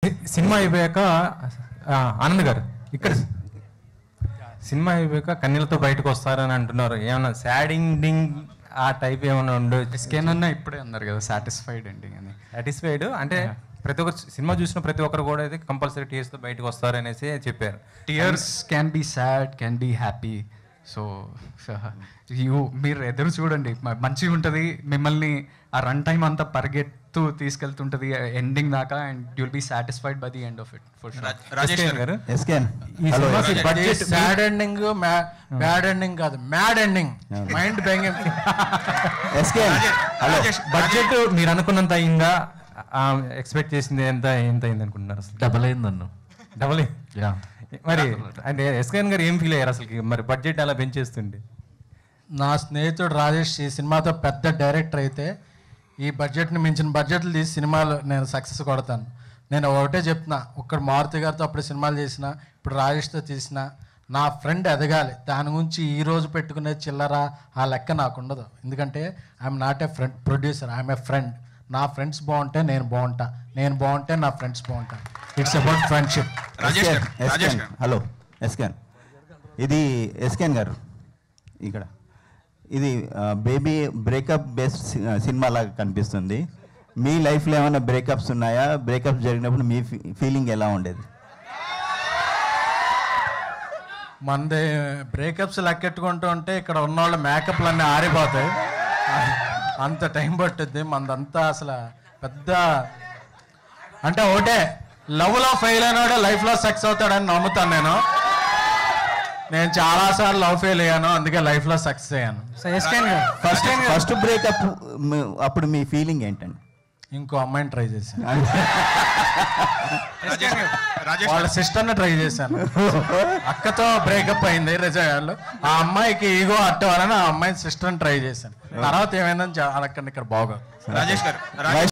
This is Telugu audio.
సి- సినిమా అయిపోయాక ఆ, ఆనంద్ గారు ఇక్కడ సినిమా అయిపోయాక కన్నీళ్ళతో బయటకు వస్తారని అంటున్నారు ఏమన్నా సాడ్ ఎండింగ్ ఆ టైప్ ఏమైనా ఉండు స్కెన్ అన్న ఇప్పుడే అన్నారు కదా సాటిస్ఫైడ్ ఎండింగ్ అని సాటిస్ఫైడ్ అంటే ప్రతి ఒక్క సినిమా చూసిన ప్రతి ఒక్కరు కూడా అయితే కంపల్సరీ టీయర్స్తో బయటకు వస్తారనేసి చెప్పారు tears can be sad can be happy so you మీరు ఎదురు చూడండి మ- మంచిగా ఉంటుంది మిమ్మల్ని ఆ రన్ టైం అంతా పరిగెత్తు తీసుకెళ్తుంటుంది ఎండింగ్ దాకా and you'll be satisfied by the end of it for Rajesh garu garu ఎస్కేన్ ఈ సినిమాకి ఇది budget sad ending bad ending కాదు మ్యాడ్ ఎండింగ్ మైండ్ బ్యాంగింగ్ ఎస్కేన్ హలో రాజేష్ బడ్జెట్ మీరు అనుకున్నంత అయిందా ఎక్స్పెక్ట్ చేసింది ఎంత ఎంత అయింది అనుకుంటున్నారు అసలు డబల్ అయిందన్ను డబల్ యా మరి అంటే ఎస్కేన్ గారు ఏం ఫీల్ అయ్యారు అసలు మరి బడ్జెట్ అలా పెంచేస్తుండే నా స్నేహితుడు రాజేష్ ఈ సినిమాతో పెద్ద డైరెక్టర్ అయితే ఈ బడ్జెట్ని మించిన బడ్జెట్లు తీసి సినిమాలు నేను సక్సెస్ కొడతాను నేను ఒకటే చెప్తున్నా ఒక్కడ మారుతి గారితో అప్పుడు సినిమాలు చేసిన ఇప్పుడు రాజేష్తో తీసిన నా ఫ్రెండ్ ఎదగాలి దాని గురించి ఈ రోజు పెట్టుకునే చిల్లర ఆ లెక్క నాకు ఉండదు ఎందుకంటే I'm not a friend producer I'm a friend నా ఫ్రెండ్స్ బాగుంటే నేను బాగుంటా నేను బాగుంటే నా ఫ్రెండ్స్ బాగుంటా ఇట్స్ అబౌట్ ఫ్రెండ్షిప్ రాజేష్ గారు రాజేష్ ఎస్కేన్ గారు హలో ఎస్కేన్ ఇది ఎస్కేన్ గారు ఇక్కడ ఇది బేబీ బ్రేకప్ బేస్డ్ సినిమా లాగా కనిపిస్తుంది మీ లైఫ్లో ఏమైనా బ్రేకప్స్ ఉన్నాయా బ్రేకప్స్ జరిగినప్పుడు మీ ఫీలింగ్ ఎలా ఉండేది మంది బ్రేకప్స్ లెక్కెట్టుకుంటూ ఉంటే ఇక్కడ ఉన్న వాళ్ళ మేకప్లు అన్నీ ఆరిపోతాయి అంత టైం పట్టుద్ది మందంతా అసలు పెద్ద అంటే ఒకటే లవ్లో ఫెయిల్ అయినాడే లైఫ్లో సక్సెస్ అవుతాడని నమ్ముతాను నేను నేను చాలాసార్లు లవ్ ఫెయిల్ అయ్యాను అందుకే లైఫ్లో సక్సెస్ అయ్యాను ఫస్ట్ ఫస్ట్ బ్రేకప్ అప్పుడు మీ ఫీలింగ్ ఏంటండి ఇంకో అమ్మాయిని ట్రై చేశాను రాజేష్ గారు రాజేష్ వాళ్ళ సిస్టర్ని ట్రై చేశాను అక్కతో బ్రేకప్ అయింది రిజైన్ ఆ అమ్మాయికి ఈగో అట్టవాలని ఆ అమ్మాయి సిస్టర్ని ట్రై చేశాను తర్వాత ఏమైందని చా- అక్కడ ఇక్కడ బాగా రాజేష్ గారు రాజేష్